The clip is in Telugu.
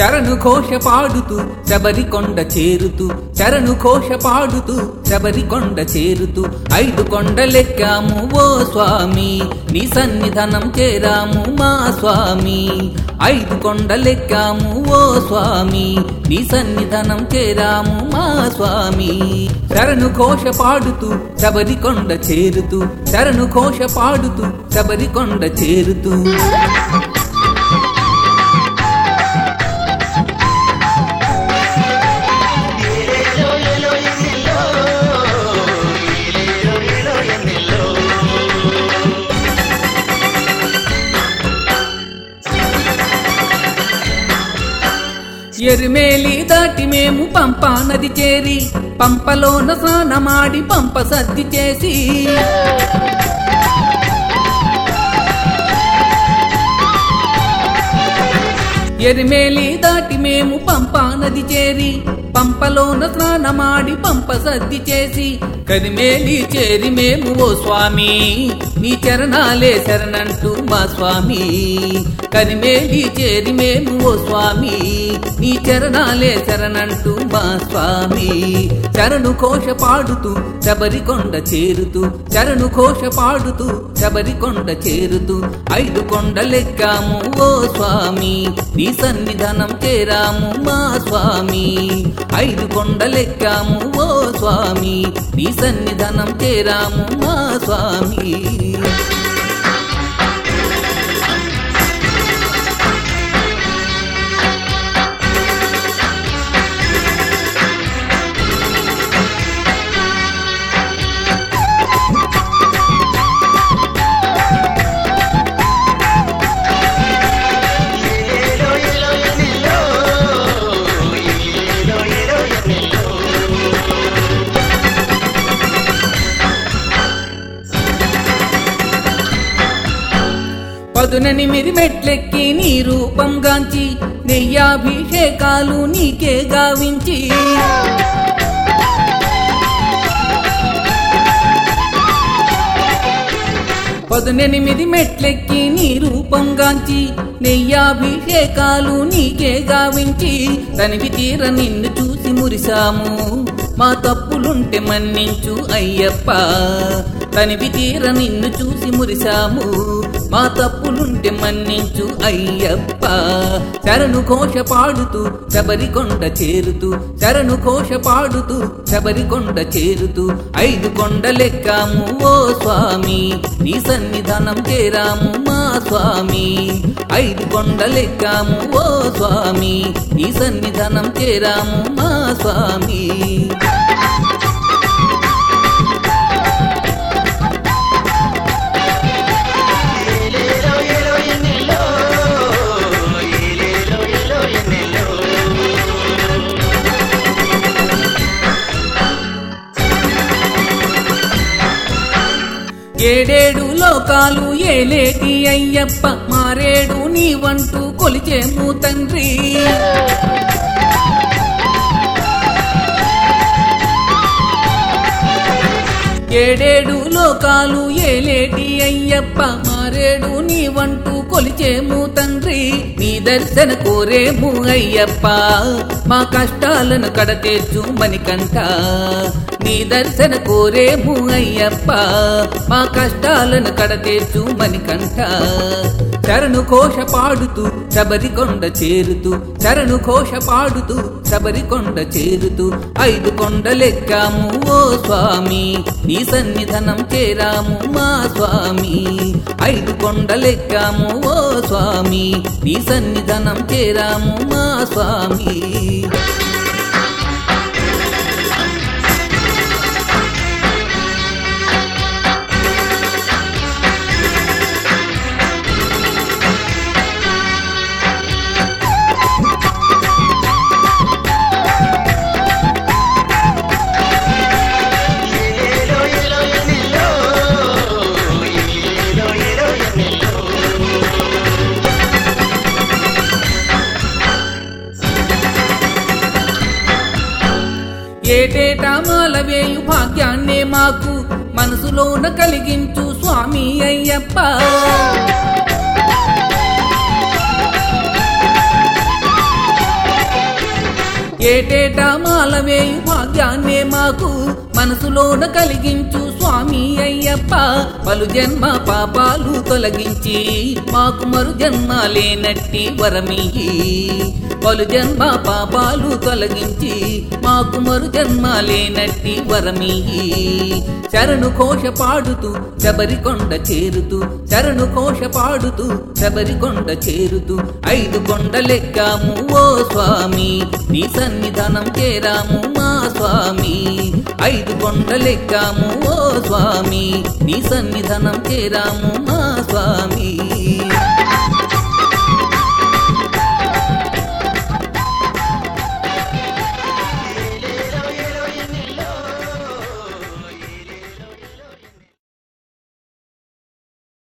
శరణు ఘోష పాడుతూ శబరికొండ చేరుతూ శరణు ఘోష పాడుతూ శబరికొండ చేరుతూ ఐదు కొండలెక్కాము ఓ స్వామి నీ సన్నిధానం చేరాము మా స్వామి ఐదు కొండలెక్కాము ఓ స్వామి నీ సన్నిధానం చేరాము మా స్వామి శరణు ఘోష పాడుతూ శబరికొండ చేరుతూ శరణు ఘోష పాడుతూ శబరికొండ చేరుతూ ఎరిమేలి దాటి మేము పంపా నది చేరి పంపలోన స్నానమాడి పంప సద్ది చేసి ఎరిమేలి దాటి మేము పంపా నది చేరి పంపలోన స్నానమాడి పంప సద్ది చేసి కరిమేలి చేరి మేము ఓ స్వామి నీ చరణాలే శరణంటూ మా స్వామి కరిమేలి చేరి మేము ఓ స్వామి నీ చరణాలే శరణంటూ మా స్వామి చరణు ఘోష పాడుతూ శబరికొండ చేరుతూ చరణు ఘోష పాడుతూ శబరికొండ చేరుతూ ఐదు కొండలెక్కాము ఓ స్వామి నీ సన్నిధానం చేరాము మా స్వామి ఐదు కొండలెక్కాము ఓ స్వామి నీ సన్నిధానం చేరాము మా స్వామి పదునెనిమిది మెట్లెక్కి నీ రూపం గాంచి నెయ్యాభిషేకాలు నీకే గావించి పదునెనిమిది మెట్లెక్కి నీ రూపం గాంచి నెయ్యాభిషేకాలు నీకే గావించి తనివి తీర నిన్ను చూసి మురిశాము మా తప్పులుంటే మన్నించు అయ్యప్ప తనివి తీర నిన్ను చూసి మురిశాము మా తప్పులుంటే మన్నించు అయ్యప్ప శరణు ఘోష పాడుతూ శబరికొండ చేరుతూ శరణు ఘోష పాడుతూ శబరికొండ చేరుతూ ఐదు కొండలెక్కాము ఓ స్వామి నీ సన్నిధానం చేరాము మా స్వామి ఐదు కొండలెక్కాము ఓ స్వామి నీ సన్నిధానం చేరాము మా స్వామి ఏడేడు లోకాలు ఏలేటి అయ్యప్ప మారేడు నీ వంటూ కొలిచేము తండ్రి ఏడేడు లోకాలు ఏలేటి అయ్యప్ప మారేడు నీ వంటూ కొలిచేము తండ్రి నీ దర్శన కోరేము అయ్యప్ప మా కష్టాలను కడతీర్చు మణికంఠ నీ దర్శన కోరేము అయ్యప్ప మా కష్టాలను కడతీర్చు మణికంఠ శరణు ఘోష పాడుతూ శబరికొండ చేరుతూ శరణు ఘోష పాడుతూ శబరికొండ చేరుతూ ఐదు కొండలెక్కాము ఓ స్వామి నీ సన్నిధానం చేరాము మా స్వామి ఐదు కొండలెక్కాము ఓ స్వామి నీ సన్నిధానం చేరాము మా స్వామి ఏటేటా మాలవేయు భాగ్యాన్నే మాకు మనసులోన కలిగించు స్వామి అయ్యప్ప ఏటేటా మాలవేయు భాగ్యాన్నే మాకు మనసులోన కలిగించు స్వామి అయ్యప్ప పలు జన్మ పాపాలు తొలగించి మాకు మరు జన్మ లేనట్టి వరమియ్యి పలు జన్మ పాపాలు తొలగించి మాకు మరు జన్మ లేనట్టి వరమియ్యి శరణు కోశ పాడుతూ శబరికొండ చేరుతూ శరణు కోశ పాడుతూ శబరికొండ చేరుతూ ఐదు కొండలెక్కాము ఓ స్వామి నీ సన్నిధానం చేరాము మా స్వామి ఐదు కొండలెక్కాము ఓ స్వామి నీ సన్నిధానం చేరాము మా